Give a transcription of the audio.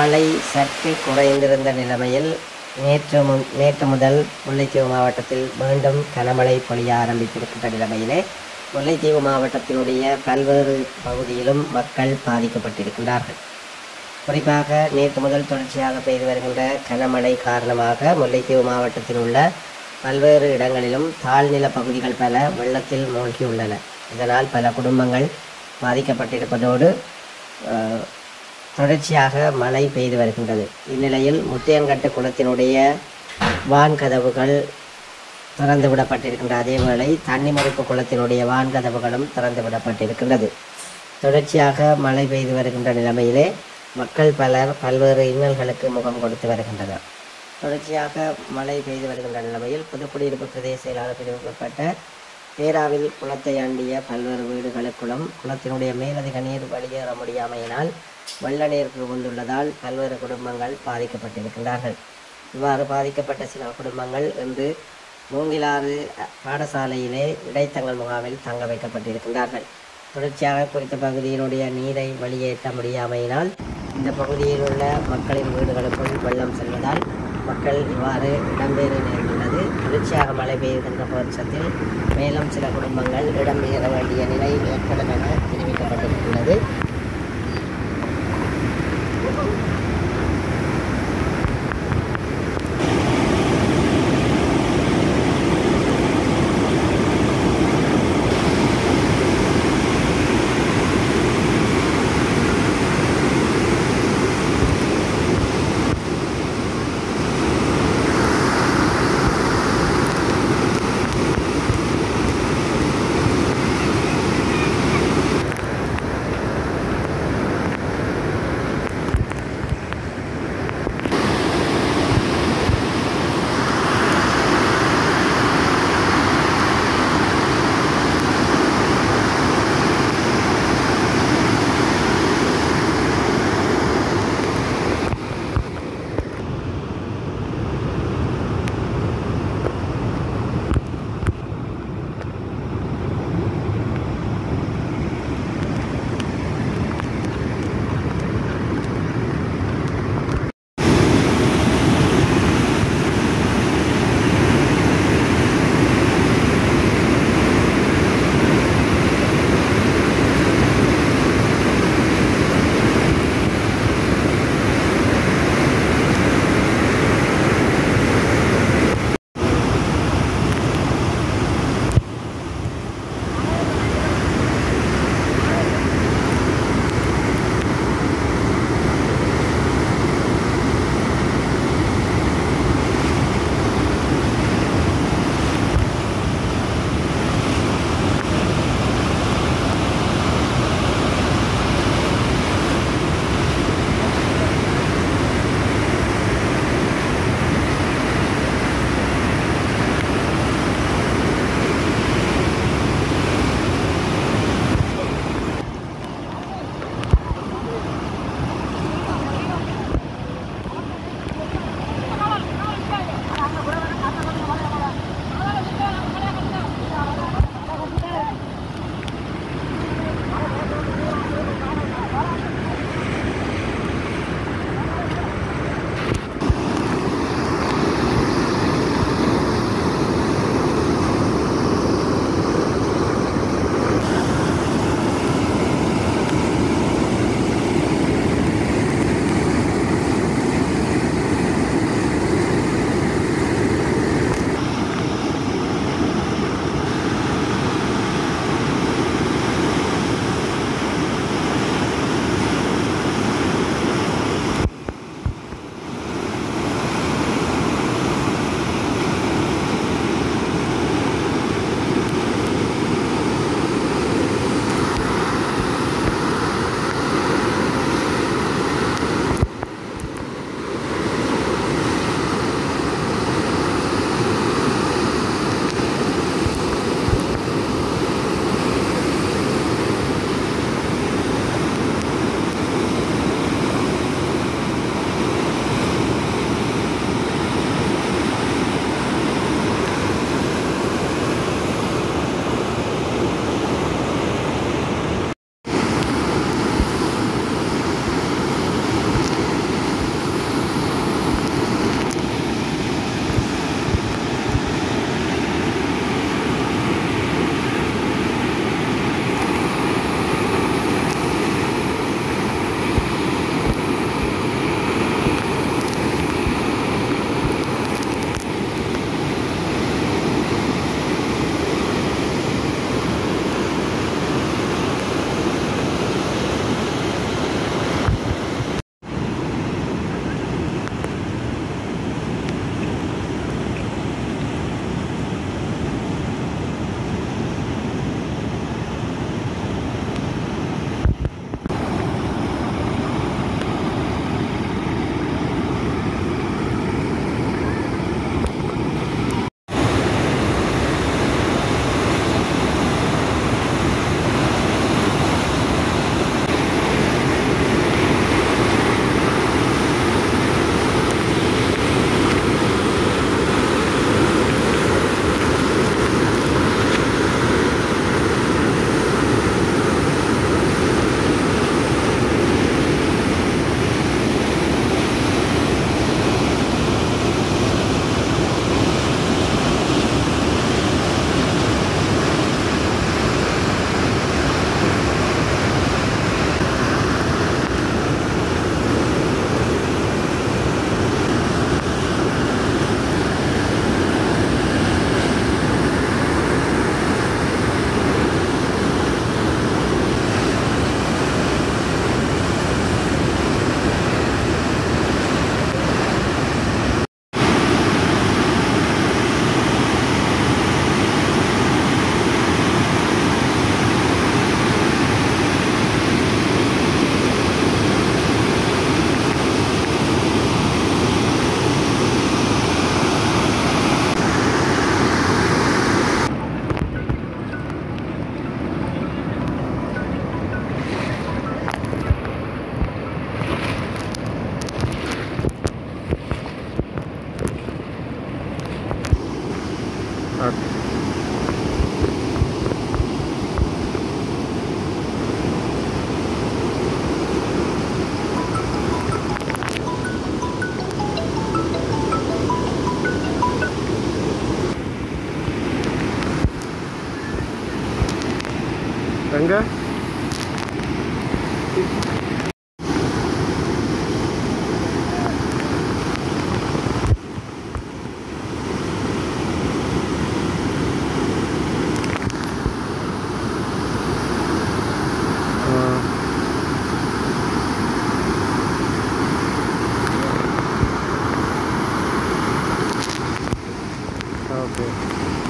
மழை சற்று குறைந்திருந்த நிலைமையில் நேற்று மு நேற்று முதல் முல்லைத்தீவு மாவட்டத்தில் மீண்டும் கனமழை பொழிய ஆரம்பித்திருக்கின்ற நிலைமையிலே முல்லைத்தீவு மாவட்டத்தினுடைய பல்வேறு பகுதியிலும் மக்கள் பாதிக்கப்பட்டிருக்கின்றார்கள் குறிப்பாக நேற்று முதல் தொடர்ச்சியாக பெய்து வருகின்ற கனமழை காரணமாக முல்லைத்தீவு மாவட்டத்தில் உள்ள பல்வேறு இடங்களிலும் தாழ்நில பகுதிகள் பல வெள்ளத்தில் மூழ்கியுள்ளன இதனால் பல குடும்பங்கள் பாதிக்கப்பட்டிருப்பதோடு அஹ், தொடர்ச்சியாக மழை பெய்து வருகின்றது இந்நிலையில் முத்தையன்கட்டு குளத்தினுடைய வான்கதவுகள் திறந்து விடப்பட்டிருக்கின்ற அதேவேளை தண்ணி மறுப்பு குளத்தினுடைய வான்கதவுகளும் திறந்து விடப்பட்டிருக்கின்றது தொடர்ச்சியாக மழை பெய்து வருகின்ற நிலைமையிலே மக்கள் பலர் பல்வேறு இன்னல்களுக்கு முகம் கொடுத்து வருகின்றனர் தொடர்ச்சியாக மழை பெய்து வருகின்ற நிலைமையில் புதுக்குடியிருப்பு பிரதேச செயலாளர் பிரிவுக்குட்பட்ட பேராவில் குளத்தை அண்டிய பல்வேறு வீடுகளுக்குள்ளும் குளத்தினுடைய மேலதிக நீர் வெளியேற முடியாமையினால் வெள்ள நீர் புகுந்துள்ளதால் பல்வேறு குடும்பங்கள் பாதிக்கப்பட்டிருக்கின்றார்கள் இவ்வாறு பாதிக்கப்பட்ட சில குடும்பங்கள் இன்று மூங்கிலாறு அ, பாடசாலையிலே இடைத்தங்கல் முகாமில் தங்க வைக்கப்பட்டிருக்கின்றார்கள் தொடர்ச்சியாக குறித்த பகுதியினுடைய நீரை வெளியேற்ற முடியாமையினால் இந்த பகுதியில் உள்ள மக்களின் வீடுகளுக்குள் வெள்ளம் செல்வதால் மக்கள் இவ்வாறு இடம்பெயர நேர்ந்துள்ளது தொடர்ச்சியாக மழை பெய்கின்ற பட்சத்தில் மேலும் சில குடும்பங்கள் இடம்பெயர வேண்டிய நிலை ஏற்படும் என தெரிவிக்கப்பட்டிருக்கிறது ஓகே எங்க ஓகே